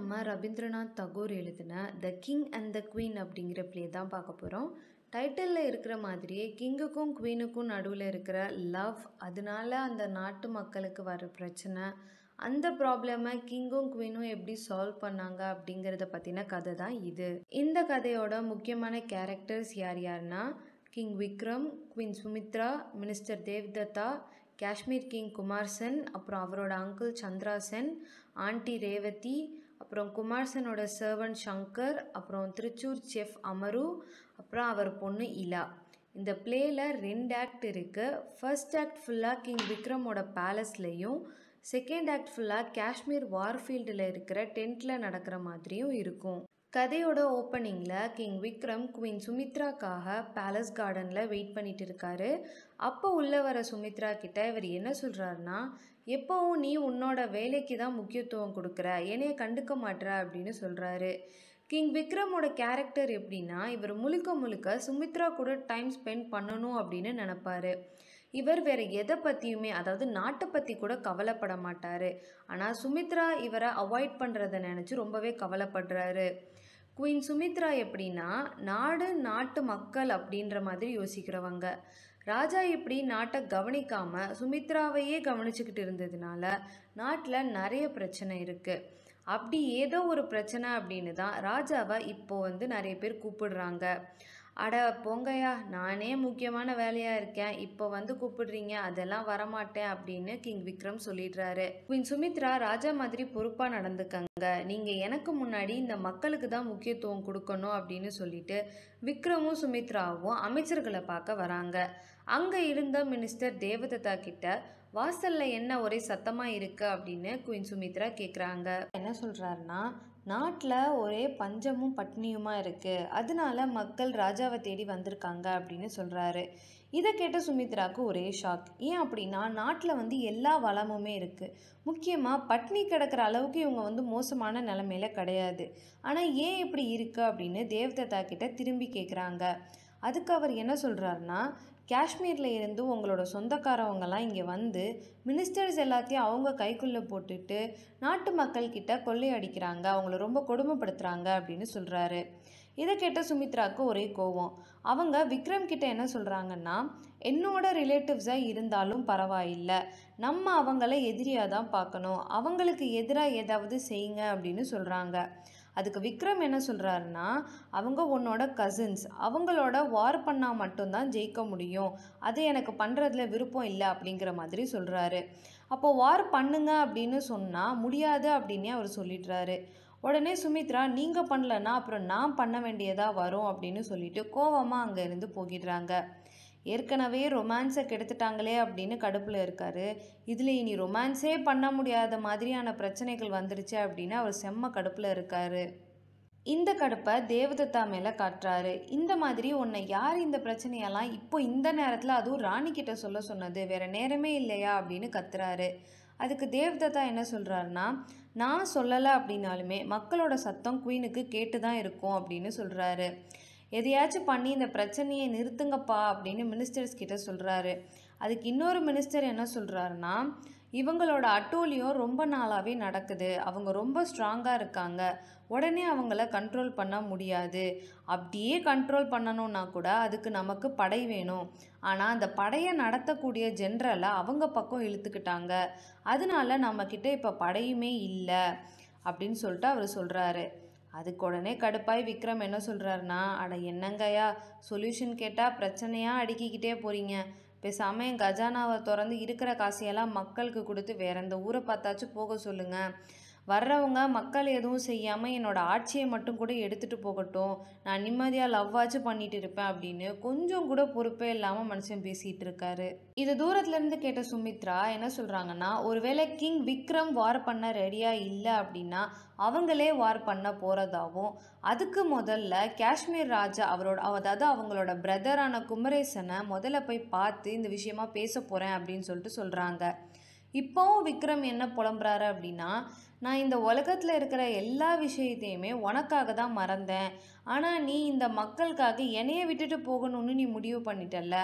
நம்ம ரவீந்திரநாத் தகூர் எழுதின the king and the queen அப்படிங்கிற ப்ளே தான் பார்க்க போகிறோம் டைட்டிலில் இருக்கிற மாதிரியே கிங்குக்கும் குவீனுக்கும் நடுவில் இருக்கிற லவ் அதனால அந்த நாட்டு மக்களுக்கு வர பிரச்சனை அந்த ப்ராப்ளமை கிங்கும் குவீனும் எப்படி சால்வ் பண்ணாங்க அப்படிங்கிறத பற்றின கதை தான் இது இந்த கதையோட முக்கியமான கேரக்டர்ஸ் யார் யாருன்னா king Vikram queen Sumitra minister Devdatta Kashmir king Kumar Sen அப்புறம் அவரோட அங்கிள் சந்திரா சென் ஆண்டி ரேவதி அப்புறம் குமார் சென்னோட சர்வன்ட் சங்கர் அப்புறம் திருச்சூர் செஃப் அமரு அப்புறம் அவர் பொண்ணு இலா இந்த பிளேயில் ரெண்டு ஆக்ட் இருக்குது ஃபர்ஸ்ட் ஆக்ட் ஃபுல்லாக கிங் விக்ரமோட பேலஸ்லேயும் செகண்ட் ஆக்ட் ஃபுல்லாக காஷ்மீர் வார்ஃபீல்டில் இருக்கிற டென்ட்டில் நடக்கிற மாதிரியும் இருக்கும் கதையோட ஓப்பனிங்கில் கிங் விக்ரம் குவீன் சுமித்ராக்காக பேலஸ் கார்டனில் வெயிட் பண்ணிட்டு இருக்காரு அப்போ உள்ள வர சுமித்ரா கிட்ட இவர் என்ன சொல்கிறாருன்னா எப்போவும் நீ உன்னோட வேலைக்கு தான் முக்கியத்துவம் கொடுக்குற என்னைய கண்டுக்க மாட்டுற அப்படின்னு சொல்கிறாரு கிங் விக்ரமோட கேரக்டர் எப்படின்னா இவர் முழுக்க முழுக்க சுமித்ரா கூட டைம் ஸ்பெண்ட் பண்ணணும் அப்படின்னு நினப்பாரு இவர் வேற எதை பற்றியுமே அதாவது நாட்டை பற்றி கூட கவலைப்பட மாட்டார் ஆனால் சுமித்ரா இவரை அவாய்ட் பண்ணுறதை நினச்சி ரொம்பவே கவலைப்படுறாரு குயின் சுமித்ரா எப்படின்னா நாடு நாட்டு மக்கள் அப்படின்ற மாதிரி யோசிக்கிறவங்க ராஜா இப்படி நாட்டை கவனிக்காமல் சுமித்ராவையே கவனிச்சுக்கிட்டு இருந்ததுனால நாட்டில் நிறைய பிரச்சனை இருக்குது அப்படி ஏதோ ஒரு பிரச்சனை அப்படின்னு தான் ராஜாவை இப்போ வந்து நிறைய பேர் கூப்பிடுறாங்க அட போங்கய்யா நானே முக்கியமான வேலையாக இருக்கேன் இப்போ வந்து கூப்பிடுறீங்க அதெல்லாம் வரமாட்டேன் அப்படின்னு கிங் விக்ரம் சொல்லிடுறாரு குயின் சுமித்ரா ராஜா மாதிரி பொறுப்பாக நடந்துக்கங்க நீங்கள் எனக்கு முன்னாடி இந்த மக்களுக்கு தான் முக்கியத்துவம் கொடுக்கணும் அப்படின்னு சொல்லிட்டு விக்ரமும் சுமித்ராவும் அமைச்சர்களை பார்க்க வராங்க அங்கே இருந்த மினிஸ்டர் தேவதத்தா கிட்ட வாசல்ல என்ன ஒரே சத்தமாக இருக்கு அப்படின்னு குயின் சுமித்ரா கேட்குறாங்க என்ன சொல்கிறாருன்னா நாட்டில் ஒரே பஞ்சமும் பட்னியுமா இருக்குது அதனால மக்கள் ராஜாவை தேடி வந்திருக்காங்க அப்படின்னு சொல்கிறாரு இதை கேட்ட சுமித்ராவுக்கு ஒரே ஷாக் ஏன் அப்படின்னா நாட்டில் வந்து எல்லா வளமுமே இருக்குது முக்கியமாக பட்னி கிடக்கிற அளவுக்கு இவங்க வந்து மோசமான நிலமையில கிடையாது ஆனால் ஏன் இப்படி இருக்குது அப்படின்னு தேவதத்தா கிட்ட திரும்பி கேட்குறாங்க அதுக்கு அவர் என்ன சொல்கிறாருன்னா காஷ்மீரில் இருந்து உங்களோட சொந்தக்காரவங்கெல்லாம் இங்கே வந்து மினிஸ்டர்ஸ் எல்லாத்தையும் அவங்க கைக்குள்ளே போட்டுட்டு நாட்டு மக்கள்கிட்ட கொள்ளையடிக்கிறாங்க அவங்கள ரொம்ப கொடுமைப்படுத்துகிறாங்க அப்படின்னு சொல்கிறாரு இதை கேட்ட சுமித்ராவுக்கு ஒரே கோவம் அவங்க விக்ரம் கிட்ட என்ன சொல்கிறாங்கன்னா என்னோட ரிலேட்டிவ்ஸாக இருந்தாலும் பரவாயில்லை நம்ம அவங்கள எதிரியாக தான் பார்க்கணும் அவங்களுக்கு எதிராக ஏதாவது செய்யுங்க அப்படின்னு சொல்கிறாங்க அதுக்கு விக்ரம் என்ன சொல்கிறாருன்னா அவங்க உன்னோட கசின்ஸ் அவங்களோட வார் பண்ணால் மட்டும்தான் ஜெயிக்க முடியும் அது எனக்கு பண்ணுறதுல விருப்பம் இல்லை அப்படிங்கிற மாதிரி சொல்கிறாரு அப்போ வார் பண்ணுங்க அப்படின்னு சொன்னால் முடியாது அப்படின்னே அவர் சொல்லிடுறாரு உடனே சுமித்ரா நீங்கள் பண்ணலன்னா அப்புறம் நான் பண்ண வேண்டியதாக வரும் அப்படின்னு சொல்லிட்டு கோவமாக அங்கேருந்து போகிடுறாங்க ஏற்கனவே ரொமான்ஸை கெடுத்துட்டாங்களே அப்படின்னு கடுப்பில் இருக்காரு இதில் இனி ரொமான்ஸே பண்ண முடியாத மாதிரியான பிரச்சனைகள் வந்துருச்சு அப்படின்னு அவர் செம்ம கடுப்பில் இருக்காரு இந்த கடுப்பை தேவதத்தா மேலே காட்டுறாரு இந்த மாதிரி உன்னை யார் இந்த பிரச்சனையெல்லாம் இப்போ இந்த நேரத்தில் அதுவும் ராணி கிட்ட சொல்ல சொன்னது வேற நேரமே இல்லையா அப்படின்னு கத்துறாரு அதுக்கு தேவதத்தா என்ன சொல்கிறாருன்னா நான் சொல்லலை அப்படின்னாலுமே மக்களோட சத்தம் குயினுக்கு கேட்டு தான் இருக்கும் அப்படின்னு சொல்கிறாரு எதையாச்சும் பண்ணி இந்த பிரச்சனையை நிறுத்துங்கப்பா அப்படின்னு மினிஸ்டர்ஸ் கிட்ட சொல்கிறாரு அதுக்கு இன்னொரு மினிஸ்டர் என்ன சொல்கிறாருன்னா இவங்களோட அட்டூழியம் ரொம்ப நாளாகவே நடக்குது அவங்க ரொம்ப ஸ்ட்ராங்காக இருக்காங்க உடனே அவங்கள கண்ட்ரோல் பண்ண முடியாது அப்படியே கண்ட்ரோல் பண்ணணும்னா கூட அதுக்கு நமக்கு படை வேணும் ஆனால் அந்த படையை நடத்தக்கூடிய ஜென்ரலை அவங்க பக்கம் இழுத்துக்கிட்டாங்க அதனால நம்மக்கிட்ட இப்போ படையுமே இல்லை அப்படின்னு சொல்லிட்டு அவர் சொல்கிறாரு அதுக்கு உடனே கடுப்பாய் விக்ரம் என்ன சொல்கிறாருன்னா அட என்னங்கய்யா சொல்யூஷன் கேட்டால் பிரச்சனையாக அடுக்கிக்கிட்டே போகிறீங்க பேசாமல் என் கஜானாவை திறந்து இருக்கிற காசையெல்லாம் மக்களுக்கு கொடுத்து வேற எந்த ஊரை பார்த்தாச்சும் போக சொல்லுங்கள் வர்றவங்க மக்கள் எதுவும் செய்யாமல் என்னோட ஆட்சியை மட்டும் கூட எடுத்துகிட்டு போகட்டும் நான் நிம்மதியாக லவ்வாச்சும் பண்ணிட்டு இருப்பேன் அப்படின்னு கொஞ்சம் கூட பொறுப்பே இல்லாமல் மனுஷன் பேசிகிட்டு இருக்காரு இது தூரத்துலேருந்து கேட்ட சுமித்ரா என்ன சொல்கிறாங்கன்னா ஒருவேளை கிங் விக்ரம் வார் பண்ண ரெடியாக இல்லை அப்படின்னா அவங்களே வார் பண்ண போகிறதாவும் அதுக்கு முதல்ல காஷ்மீர் ராஜா அவரோட அதாவது அவங்களோட பிரதரான குமரேசனை முதல்ல போய் பார்த்து இந்த விஷயமா பேச போகிறேன் அப்படின்னு சொல்லிட்டு சொல்கிறாங்க இப்போவும் விக்ரம் என்ன புலம்புறாரு அப்படின்னா நான் இந்த உலகத்தில் இருக்கிற எல்லா விஷயத்தையுமே உனக்காக தான் மறந்தேன் ஆனால் நீ இந்த மக்களுக்காக என்னைய விட்டுட்டு போகணும்னு நீ முடிவு பண்ணிட்டல்ல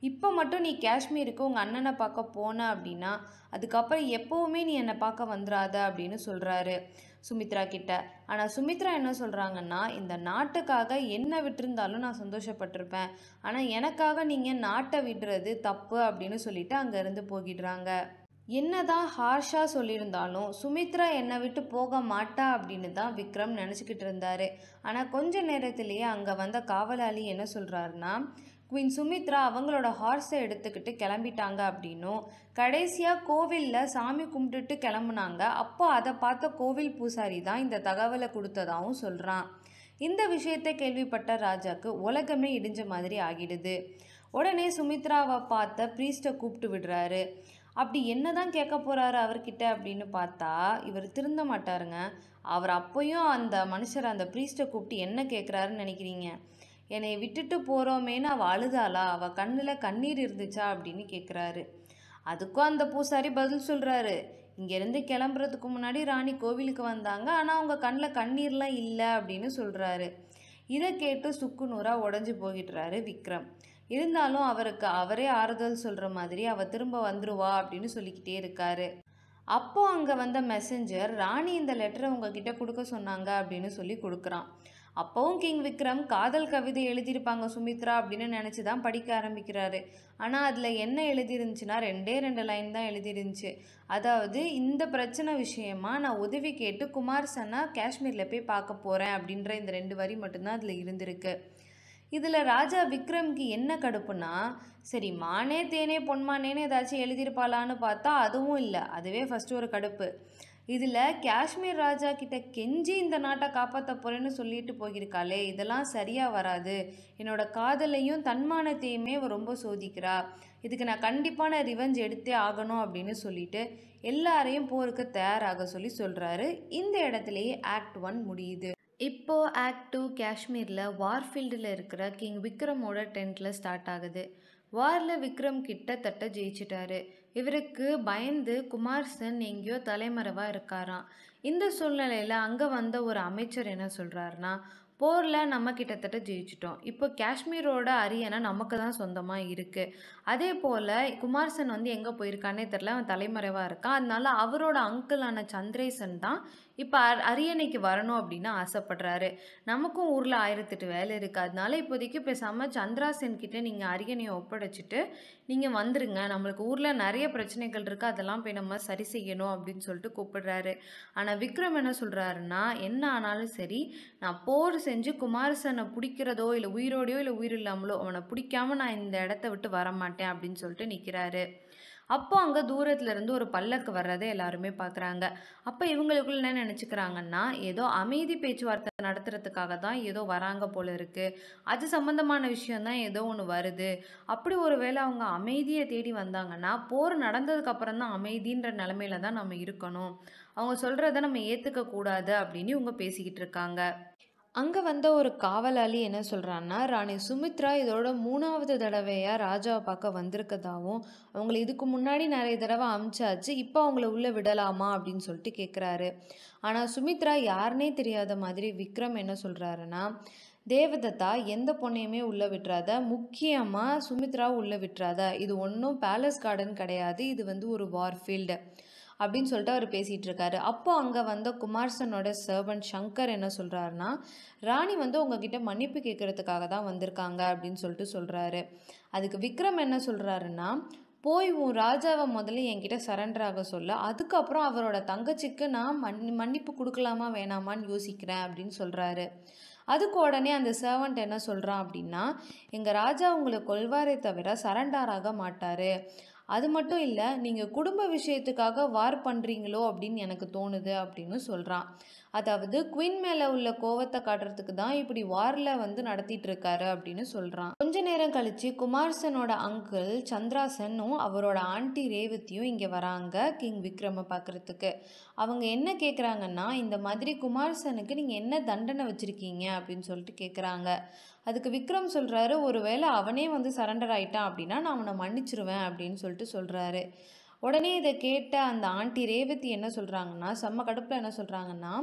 இப்போ மட்டும் நீ காஷ்மீருக்கு உங்கள் அண்ணனை பார்க்க போன அப்படின்னா அதுக்கப்புறம் எப்போவுமே நீ என்னை பார்க்க வந்துடாத அப்படின்னு சொல்கிறாரு சுமித்ரா கிட்ட ஆனால் சுமித்ரா என்ன சொல்கிறாங்கன்னா இந்த நாட்டுக்காக என்ன விட்டிருந்தாலும் நான் சந்தோஷப்பட்டிருப்பேன் ஆனால் எனக்காக நீங்கள் நாட்டை விடுறது தப்பு அப்படின்னு சொல்லிட்டு அங்கேருந்து போகிடுறாங்க என்னதான் ஹார்ஷாக சொல்லியிருந்தாலும் சுமித்ரா என்னை விட்டு போக மாட்டா அப்படின்னு தான் விக்ரம் நினச்சிக்கிட்டு இருந்தாரு ஆனால் கொஞ்ச நேரத்திலேயே அங்கே வந்த காவலாளி என்ன சொல்கிறாருன்னா குயின் சுமித்ரா அவங்களோட ஹார்ஸை எடுத்துக்கிட்டு கிளம்பிட்டாங்க அப்படின்னும் கடைசியாக கோவிலில் சாமி கும்பிட்டுட்டு கிளம்புனாங்க அப்போ அதை பார்த்த கோவில் பூசாரி தான் இந்த தகவலை கொடுத்ததாகவும் சொல்கிறான் இந்த விஷயத்தை கேள்விப்பட்ட ராஜாக்கு உலகமே இடிஞ்ச மாதிரி ஆகிடுது உடனே சுமித்ராவை பார்த்த ப்ரீஸ்ட்டை கூப்பிட்டு விடுறாரு அப்படி என்ன தான் கேட்க போகிறாரு அவர்கிட்ட அப்படின்னு பார்த்தா இவர் திருந்த மாட்டாருங்க அவர் அப்போயும் அந்த மனுஷர் அந்த ப்ரீஸ்ட்டை கூப்பிட்டு என்ன கேட்குறாருன்னு நினைக்கிறீங்க என்னை விட்டுட்டு போகிறோமேன்னு அவள் அழுதாளா அவள் கண்ணில் கண்ணீர் இருந்துச்சா அப்படின்னு கேட்குறாரு அதுக்கும் அந்த பூசாரி பதில் சொல்கிறாரு இங்கேருந்து கிளம்புறதுக்கு முன்னாடி ராணி கோவிலுக்கு வந்தாங்க ஆனால் அவங்க கண்ணில் கண்ணீர்லாம் இல்லை அப்படின்னு சொல்கிறாரு இதை கேட்டு சுக்குநூறாக உடஞ்சி போகிடுறாரு விக்ரம் இருந்தாலும் அவருக்கு அவரே ஆறுதல் சொல்கிற மாதிரி அவ திரும்ப வந்துருவா அப்படின்னு சொல்லிக்கிட்டே இருக்காரு அப்போ அங்கே வந்த மெசஞ்சர் ராணி இந்த லெட்டரை உங்ககிட்ட கொடுக்க சொன்னாங்க அப்படின்னு சொல்லி கொடுக்குறான் அப்போவும் கிங் விக்ரம் காதல் கவிதை எழுதியிருப்பாங்க சுமித்ரா அப்படின்னு நினச்சி தான் படிக்க ஆரம்பிக்கிறாரு ஆனால் அதில் என்ன எழுதிருந்துச்சுன்னா ரெண்டே ரெண்டு லைன் தான் எழுதிருந்துச்சு அதாவது இந்த பிரச்சனை விஷயமா நான் உதவி கேட்டு குமார் சன்னா காஷ்மீரில் போய் பார்க்க போகிறேன் அப்படின்ற இந்த ரெண்டு வரி மட்டும்தான் அதில் இருந்திருக்கு இதில் ராஜா விக்ரம்க்கு என்ன கடுப்புனா சரி மானே தேனே பொன்மானேன்னு ஏதாச்சும் எழுதியிருப்பாளான்னு பார்த்தா அதுவும் இல்லை அதுவே ஃபஸ்ட்டு ஒரு கடுப்பு இதில் காஷ்மீர் ராஜா கிட்ட கெஞ்சி இந்த நாட்டை காப்பாற்ற போகிறேன்னு சொல்லிட்டு போயிருக்காளே இதெல்லாம் சரியாக வராது என்னோட காதலையும் தன்மானத்தையுமே அவ ரொம்ப சோதிக்கிறா இதுக்கு நான் கண்டிப்பான ரிவெஞ்ச் எடுத்தே ஆகணும் அப்படின்னு சொல்லிட்டு எல்லாரையும் போருக்கு தயாராக சொல்லி சொல்கிறாரு இந்த இடத்துலையே ஆக்ட் ஒன் முடியுது இப்போ ஆக்ட் டூ காஷ்மீரில் வார்ஃபீல்டில் இருக்கிற கிங் விக்ரமோட டென்ட்டில் ஸ்டார்ட் ஆகுது வாரில் விக்ரம் கிட்டத்தட்ட ஜெயிச்சிட்டாரு இவருக்கு பயந்து குமார் சென் எங்கேயோ தலைமறைவாக இருக்காராம் இந்த சூழ்நிலையில் அங்கே வந்த ஒரு அமைச்சர் என்ன சொல்கிறாருன்னா போரில் நம்ம கிட்டத்தட்ட ஜெயிச்சிட்டோம் இப்போ காஷ்மீரோட அரியணை நமக்கு தான் சொந்தமாக இருக்குது அதே போல் குமார்சன் வந்து எங்கே போயிருக்கானே தெரில அவன் தலைமறைவாக இருக்கான் அதனால அவரோட அங்கிளான சந்திரேசன் தான் இப்போ அர் அரியணைக்கு வரணும் அப்படின்னு ஆசைப்படுறாரு நமக்கும் ஊரில் ஆயிரத்தெட்டு வேலை இருக்குது அதனால இப்போதைக்கு பேசாமல் சந்திராசன் கிட்டே நீங்கள் அரியணையை ஒப்படைச்சிட்டு நீங்கள் வந்துருங்க நம்மளுக்கு ஊரில் நிறைய பிரச்சனைகள் இருக்குது அதெல்லாம் போய் நம்ம சரி செய்யணும் அப்படின்னு சொல்லிட்டு கூப்பிடுறாரு ஆனால் விக்ரம் என்ன சொல்கிறாருன்னா என்ன ஆனாலும் சரி நான் போர் செஞ்சு குமாரசனை பிடிக்கிறதோ இல்லை உயிரோடையோ இல்லை உயிர் இல்லாமலோ அவனை பிடிக்காம நான் இந்த இடத்த விட்டு வர மாட்டேன் அப்படின்னு சொல்லிட்டு நிற்கிறாரு அப்போ அங்கே தூரத்துல இருந்து ஒரு பல்லக்கு வர்றதை எல்லாருமே பார்க்குறாங்க அப்போ இவங்களுக்குள்ள என்ன நினச்சிக்கிறாங்கன்னா ஏதோ அமைதி பேச்சுவார்த்தை நடத்துறதுக்காக தான் ஏதோ வராங்க போல இருக்கு அது சம்மந்தமான விஷயம்தான் ஏதோ ஒன்று வருது அப்படி ஒரு வேளை அவங்க அமைதியை தேடி வந்தாங்கன்னா போர் நடந்ததுக்கு அப்புறம் தான் அமைதின்ற நிலமையில தான் நம்ம இருக்கணும் அவங்க சொல்கிறத நம்ம ஏற்றுக்க கூடாது அப்படின்னு இவங்க பேசிக்கிட்டு இருக்காங்க அங்கே வந்த ஒரு காவலாளி என்ன சொல்கிறான்னா ராணி சுமித்ரா இதோட மூணாவது தடவையாக ராஜாவை பார்க்க வந்திருக்கதாவும் அவங்கள இதுக்கு முன்னாடி நிறைய தடவை அமிச்சாச்சு இப்போ அவங்கள உள்ளே விடலாமா அப்படின்னு சொல்லிட்டு கேட்குறாரு ஆனால் சுமித்ரா யாருனே தெரியாத மாதிரி விக்ரம் என்ன சொல்கிறாருன்னா தேவதத்தா எந்த பொண்ணையுமே உள்ளே விட்டுறாத முக்கியமாக சுமித்ரா உள்ளே விட்டுறாத இது ஒன்றும் பேலஸ் கார்டன் கிடையாது இது வந்து ஒரு வார்ஃபீல்டு அப்படின்னு சொல்லிட்டு அவர் பேசிகிட்டு இருக்காரு அப்போ அங்கே வந்த குமார்சனோட சர்வன்ட் சங்கர் என்ன சொல்கிறாருன்னா ராணி வந்து உங்ககிட்ட மன்னிப்பு கேட்கறதுக்காக தான் வந்திருக்காங்க அப்படின்னு சொல்லிட்டு சொல்கிறாரு அதுக்கு விக்ரம் என்ன சொல்கிறாருன்னா போய் உன் ராஜாவை முதல்ல என்கிட்ட சரண்டர் ஆக சொல்ல அதுக்கப்புறம் அவரோட தங்கச்சிக்கு நான் மன் மன்னிப்பு கொடுக்கலாமா வேணாமான்னு யோசிக்கிறேன் அப்படின்னு சொல்கிறாரு அதுக்கு உடனே அந்த சர்வன்ட் என்ன சொல்கிறான் அப்படின்னா எங்கள் ராஜா உங்களை கொல்வாரே தவிர சரண்டர் ஆக மாட்டார் அது மட்டும் இல்லை நீங்கள் குடும்ப விஷயத்துக்காக வார் பண்ணுறீங்களோ அப்படின்னு எனக்கு தோணுது அப்படின்னு சொல்கிறான் அதாவது குயின் மேலே உள்ள கோவத்தை காட்டுறதுக்கு தான் இப்படி வாரில் வந்து நடத்திட்டு இருக்காரு அப்படின்னு சொல்கிறான் கொஞ்ச நேரம் கழிச்சு குமார்சனோட அங்கிள் சந்திராசனும் அவரோட ஆண்டி ரேவதியும் இங்கே வராங்க கிங் விக்ரமை பார்க்குறதுக்கு அவங்க என்ன கேட்குறாங்கன்னா இந்த மாதிரி குமார்சனுக்கு நீங்கள் என்ன தண்டனை வச்சுருக்கீங்க அப்படின்னு சொல்லிட்டு கேட்குறாங்க அதுக்கு விக்ரம் சொல்கிறாரு ஒருவேளை அவனே வந்து சரண்டர் ஆயிட்டான் அப்படின்னா நான் அவனை மன்னிச்சிருவேன் அப்படின்னு சொல்லிட்டு சொல்கிறாரு உடனே இதை கேட்ட அந்த ஆண்டி ரேவதி என்ன சொல்கிறாங்கன்னா செம்ம கடுப்பில் என்ன சொல்கிறாங்கன்னா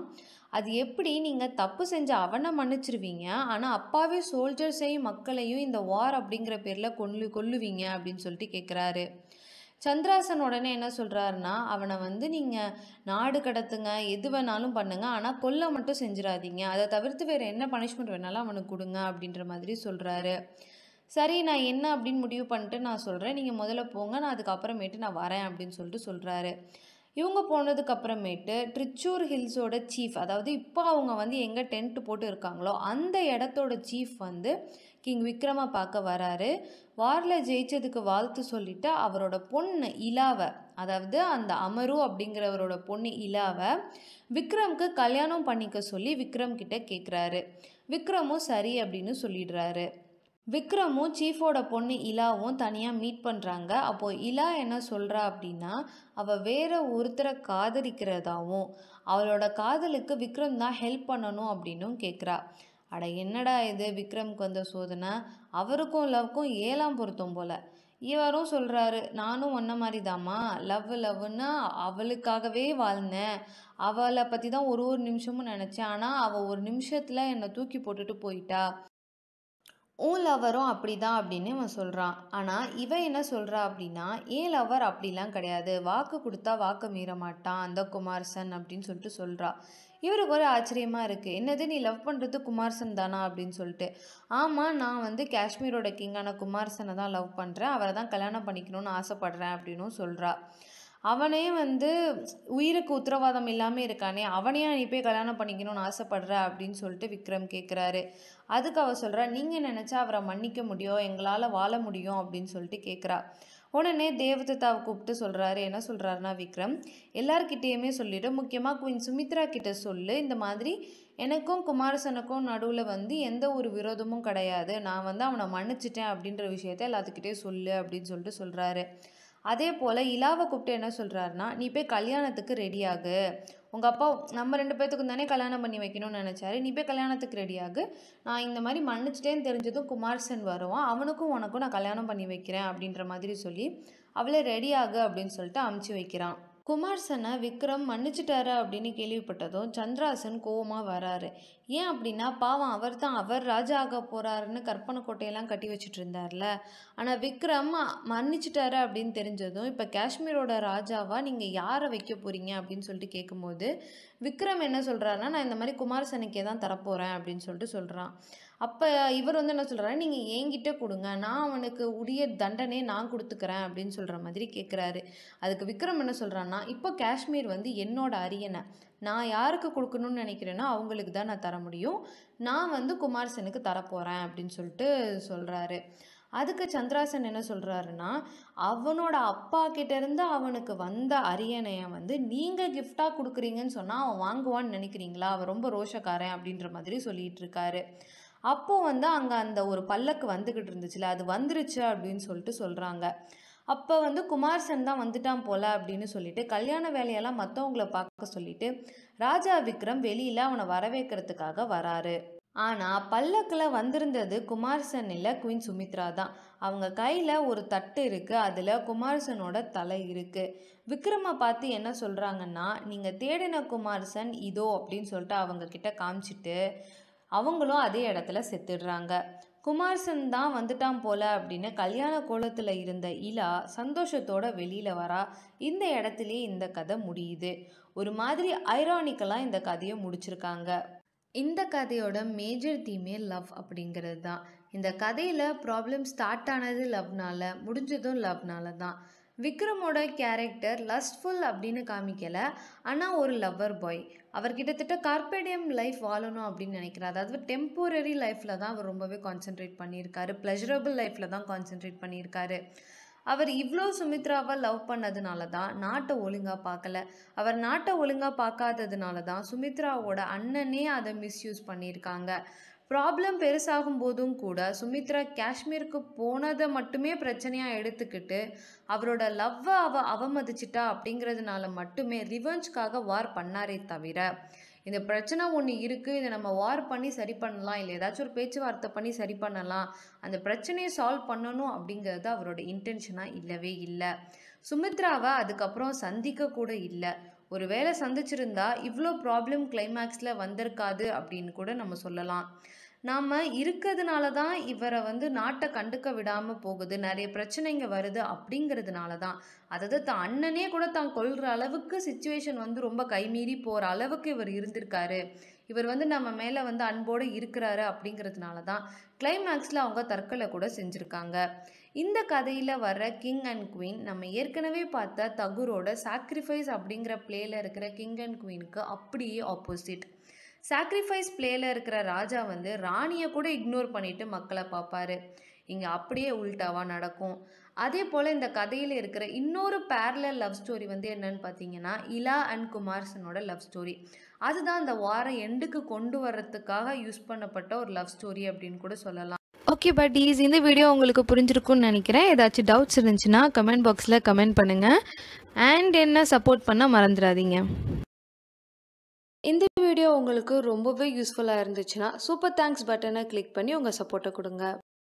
அது எப்படி நீங்கள் தப்பு செஞ்ச அவனை மன்னிச்சிருவீங்க ஆனால் அப்பாவே சோல்ஜர்ஸையும் மக்களையும் இந்த வார் அப்படிங்கிற பேரில் கொல்லு கொல்லுவீங்க அப்படின்னு சொல்லிட்டு கேட்குறாரு சந்திராசன் உடனே என்ன சொல்கிறாருன்னா அவனை வந்து நீங்கள் நாடு கடத்துங்க எது வேணாலும் பண்ணுங்க ஆனால் கொல்ல மட்டும் செஞ்சிடாதீங்க அதை தவிர்த்து வேறு என்ன பனிஷ்மெண்ட் வேணாலும் அவனுக்கு கொடுங்க அப்படின்ற மாதிரி சொல்கிறாரு சரி நான் என்ன அப்படின்னு முடிவு பண்ணிட்டு நான் சொல்கிறேன் நீங்கள் முதல்ல போங்க நான் அதுக்கப்புறமேட்டு நான் வரேன் அப்படின்னு சொல்லிட்டு சொல்கிறாரு இவங்க போனதுக்கு அப்புறமேட்டு ட்ரிச்சூர் ஹில்ஸோட சீஃப் அதாவது இப்போ அவங்க வந்து எங்கே டென்ட் போட்டு இருக்காங்களோ அந்த இடத்தோட சீஃப் வந்து கிங் விக்ரமை பார்க்க வராரு வாரில் ஜெயிச்சதுக்கு வாழ்த்து சொல்லிட்டு அவரோட பொண்ணு இலாவை அதாவது அந்த அமரு அப்படிங்கிறவரோட பொண்ணு இலாவை விக்ரம்க்கு கல்யாணம் பண்ணிக்க சொல்லி விக்ரம் கிட்ட கேட்குறாரு விக்ரமும் சரி அப்படின்னு சொல்லிடுறாரு விக்ரமும் சீஃபோட பொண்ணு இலாவும் தனியாக மீட் பண்ணுறாங்க அப்போது இலா என்ன சொல்கிறா அப்படின்னா அவள் வேற ஒருத்தரை காதலிக்கிறதாவும் அவளோட காதலுக்கு விக்ரம் தான் ஹெல்ப் பண்ணணும் அப்படின்னும் கேட்குறா அட என்னடா இது விக்ரம்க்கு வந்த சோதனை அவருக்கும் லவ்க்கும் ஏழாம் பொருத்தம் போல இவரும் சொல்கிறாரு நானும் ஒன்ன மாதிரி தாம்மா லவ் லவ்னா அவளுக்காகவே வாழ்ந்தேன் அவளை பற்றி தான் ஒரு ஒரு நிமிஷமும் நினச்சேன் ஆனால் அவள் ஒரு நிமிஷத்தில் என்னை தூக்கி போட்டுட்டு போயிட்டா உன் லவரும் அப்படி தான் அப்படின்னு இவன் சொல்கிறான் ஆனால் இவன் என்ன சொல்கிறா அப்படின்னா ஏன் லவர் அப்படிலாம் கிடையாது வாக்கு கொடுத்தா வாக்கு மீற மாட்டான் அந்த குமார்சன் அப்படின்னு சொல்லிட்டு சொல்கிறா இவருக்கு ஒரு ஆச்சரியமாக இருக்குது என்னது நீ லவ் பண்ணுறது குமார்சன் தானா அப்படின்னு சொல்லிட்டு ஆமாம் நான் வந்து காஷ்மீரோட கிங்கான குமார்சனை தான் லவ் பண்ணுறேன் அவரை தான் கல்யாணம் பண்ணிக்கணும்னு ஆசைப்பட்றேன் அப்படின்னும் சொல்கிறா அவனே வந்து உயிருக்கு உத்தரவாதம் இல்லாமல் இருக்கானே அவனையே நீ போய் கல்யாணம் பண்ணிக்கணும்னு ஆசைப்படுற அப்படின்னு சொல்லிட்டு விக்ரம் கேட்குறாரு அதுக்கு அவ சொல்கிறா நீங்கள் நினச்சா அவரை மன்னிக்க முடியும் எங்களால் வாழ முடியும் அப்படின்னு சொல்லிட்டு கேட்குறா உடனே தேவதத்தாவை கூப்பிட்டு சொல்கிறாரு என்ன சொல்கிறாருன்னா விக்ரம் எல்லார்கிட்டேயுமே சொல்லிவிட்டு முக்கியமாக குயின் சுமித்ரா கிட்ட சொல்லு இந்த மாதிரி எனக்கும் குமாரசனுக்கும் நடுவில் வந்து எந்த ஒரு விரோதமும் கிடையாது நான் வந்து அவனை மன்னிச்சிட்டேன் அப்படின்ற விஷயத்த எல்லாத்துக்கிட்டே சொல்லு அப்படின்னு சொல்லிட்டு சொல்கிறாரு அதே போல் இலாவை கூப்பிட்டு என்ன சொல்கிறாருன்னா நீ போய் கல்யாணத்துக்கு ரெடியாகு உங்கள் அப்பா நம்ம ரெண்டு பேர்த்துக்கும் தானே கல்யாணம் பண்ணி வைக்கணும்னு நினச்சாரு நீ போய் கல்யாணத்துக்கு ரெடியாகு நான் இந்த மாதிரி மன்னிச்சிட்டேன்னு தெரிஞ்சதும் குமார்சன் வருவான் அவனுக்கும் உனக்கும் நான் கல்யாணம் பண்ணி வைக்கிறேன் அப்படின்ற மாதிரி சொல்லி அவளை ரெடியாகு அப்படின்னு சொல்லிட்டு அமுச்சு வைக்கிறான் குமார்சனை விக்ரம் மன்னிச்சிட்டாரு அப்படின்னு கேள்விப்பட்டதும் சந்திராசன் கோவமாக வராரு ஏன் அப்படின்னா பாவம் அவர் தான் அவர் ராஜா ஆக போகிறாருன்னு கற்பனை கோட்டையெல்லாம் கட்டி வச்சுட்டு இருந்தார்ல ஆனால் விக்ரம் மன்னிச்சிட்டாரு அப்படின்னு தெரிஞ்சதும் இப்போ காஷ்மீரோட ராஜாவாக நீங்கள் யாரை வைக்க போகிறீங்க அப்படின்னு சொல்லிட்டு கேட்கும்போது விக்ரம் என்ன சொல்கிறாருன்னா நான் இந்த மாதிரி குமாரசனுக்கே தான் தரப்போகிறேன் அப்படின்னு சொல்லிட்டு சொல்கிறான் அப்போ இவர் வந்து என்ன சொல்கிறாரு நீங்கள் என்கிட்ட கொடுங்க நான் அவனுக்கு உரிய தண்டனை நான் கொடுத்துக்கிறேன் அப்படின்னு சொல்கிற மாதிரி கேட்குறாரு அதுக்கு விக்ரம் என்ன சொல்கிறான்னா இப்போ காஷ்மீர் வந்து என்னோட அரியணை நான் யாருக்கு கொடுக்கணும்னு நினைக்கிறேனோ அவங்களுக்கு தான் நான் தர முடியும் நான் வந்து குமாரசனுக்கு தரப்போகிறேன் அப்படின்னு சொல்லிட்டு சொல்கிறாரு அதுக்கு சந்திராசன் என்ன சொல்கிறாருன்னா அவனோட அப்பா கிட்டேருந்து அவனுக்கு வந்த அரியணையை வந்து நீங்கள் கிஃப்டாக கொடுக்குறீங்கன்னு சொன்னால் அவன் வாங்குவான்னு நினைக்கிறீங்களா அவன் ரொம்ப ரோஷக்காரன் அப்படின்ற மாதிரி சொல்லிட்டு இருக்காரு அப்போது வந்து அங்கே அந்த ஒரு பல்லக்கு வந்துக்கிட்டு இருந்துச்சுல அது வந்துருச்சு அப்படின்னு சொல்லிட்டு சொல்கிறாங்க அப்போ வந்து குமார்சன் தான் வந்துட்டான் போல அப்படின்னு சொல்லிட்டு கல்யாண வேலையெல்லாம் மற்றவங்கள பார்க்க சொல்லிட்டு ராஜா விக்ரம் வெளியில் அவனை வரவேற்கிறதுக்காக வராரு ஆனால் பல்லக்கில் வந்திருந்தது குமார்சன் இல்லை குயின் சுமித்ரா தான் அவங்க கையில் ஒரு தட்டு இருக்குது அதில் குமார்சனோட தலை இருக்குது விக்ரமை பார்த்து என்ன சொல்கிறாங்கன்னா நீங்கள் தேடின குமார்சன் இதோ அப்படின்னு சொல்லிட்டு அவங்க கிட்ட காமிச்சிட்டு அவங்களும் அதே இடத்துல செத்துடுறாங்க குமார்சன் தான் வந்துட்டான் போல அப்படின்னு கல்யாண கோலத்தில் இருந்த இலா சந்தோஷத்தோட வெளியில் வரா இந்த இடத்துலயே இந்த கதை முடியுது ஒரு மாதிரி ஐரானிக்கலாக இந்த கதையை முடிச்சிருக்காங்க இந்த கதையோட மேஜர் தீமே லவ் அப்படிங்கிறது தான் இந்த கதையில் ப்ராப்ளம் ஸ்டார்ட் ஆனது லவ்னால முடிஞ்சதும் லவ்னால தான் விக்ரமோட கேரக்டர் லஸ்ட்ஃபுல் அப்படின்னு காமிக்கல ஆனால் ஒரு லவ்வர் பாய் அவர் கிட்டத்தட்ட கார்பேடியம் லைஃப் வாழணும் அப்படின்னு நினைக்கிறார் அதாவது டெம்போரரி லைஃப்பில் தான் அவர் ரொம்பவே கான்சென்ட்ரேட் பண்ணியிருக்காரு ப்ளஷரபிள் லைஃப்பில் தான் கான்சென்ட்ரேட் பண்ணியிருக்காரு அவர் இவ்வளோ சுமித்ராவை லவ் பண்ணதுனால தான் நாட்டை ஒழுங்காக பார்க்கல அவர் நாட்டை ஒழுங்காக பார்க்காததுனால தான் சுமித்ராவோட அண்ணனே அதை மிஸ்யூஸ் பண்ணியிருக்காங்க ப்ராப்ளம் பெருசாகும் போதும் கூட சுமித்ரா காஷ்மீருக்கு போனதை மட்டுமே பிரச்சனையாக எடுத்துக்கிட்டு அவரோட லவ்வை அவ அவமதிச்சிட்டா அப்படிங்கிறதுனால மட்டுமே ரிவெஞ்ச்காக வார் பண்ணாரே தவிர இந்த பிரச்சனை ஒன்று இருக்குது இதை நம்ம வார் பண்ணி சரி பண்ணலாம் இல்லை ஏதாச்சும் ஒரு பேச்சுவார்த்தை பண்ணி சரி பண்ணலாம் அந்த பிரச்சனையை சால்வ் பண்ணணும் அப்படிங்கிறது அவரோட இன்டென்ஷனாக இல்லவே இல்லை சுமித்ராவை அதுக்கப்புறம் சந்திக்க கூட இல்லை ஒருவேளை சந்திச்சிருந்தா இவ்வளோ ப்ராப்ளம் கிளைமேக்ஸில் வந்திருக்காது அப்படின்னு கூட நம்ம சொல்லலாம் நாம் இருக்கிறதுனால தான் இவரை வந்து நாட்டை கண்டுக்க விடாமல் போகுது நிறைய பிரச்சனைங்க வருது அப்படிங்கிறதுனால தான் அதாவது தான் அண்ணனே கூட தான் கொள்கிற அளவுக்கு சுச்சுவேஷன் வந்து ரொம்ப கைமீறி போகிற அளவுக்கு இவர் இருந்திருக்காரு இவர் வந்து நம்ம மேலே வந்து அன்போடு இருக்கிறாரு அப்படிங்கிறதுனால தான் கிளைமேக்ஸில் அவங்க தற்கொலை கூட செஞ்சுருக்காங்க இந்த கதையில் வர்ற கிங் அண்ட் குவீன் நம்ம ஏற்கனவே பார்த்த தகுரோட சாக்ரிஃபைஸ் அப்படிங்கிற பிளேயில் இருக்கிற கிங் அண்ட் குவீனுக்கு அப்படியே ஆப்போசிட் சாக்ரிஃபைஸ் பிளேயில் இருக்கிற ராஜா வந்து ராணியை கூட இக்னோர் பண்ணிட்டு மக்களை பார்ப்பாரு இங்கே அப்படியே உல்டாவாக நடக்கும் அதே போல் இந்த கதையில் இருக்கிற இன்னொரு பேரலல் லவ் ஸ்டோரி வந்து என்னன்னு பார்த்தீங்கன்னா இலா அண்ட் குமார்சனோட லவ் ஸ்டோரி அதுதான் இந்த வாரம் எண்டுக்கு கொண்டு வர்றதுக்காக யூஸ் பண்ணப்பட்ட ஒரு லவ் ஸ்டோரி அப்படின்னு கூட சொல்லலாம் ஓகே பட்டீஸ் இந்த வீடியோ உங்களுக்கு புரிஞ்சிருக்கும்னு நினைக்கிறேன் ஏதாச்சும் டவுட்ஸ் இருந்துச்சுன்னா கமெண்ட் பாக்ஸில் கமெண்ட் பண்ணுங்கள் அண்ட் என்ன சப்போர்ட் பண்ண மறந்துடாதீங்க இந்த வீடியோ உங்களுக்கு ரொம்பவே யூஸ்ஃபுல்லாக இருந்துச்சுன்னா சூப்பர் தேங்க்ஸ் பட்டனை கிளிக் பண்ணி உங்கள் சப்போர்ட்டை கொடுங்க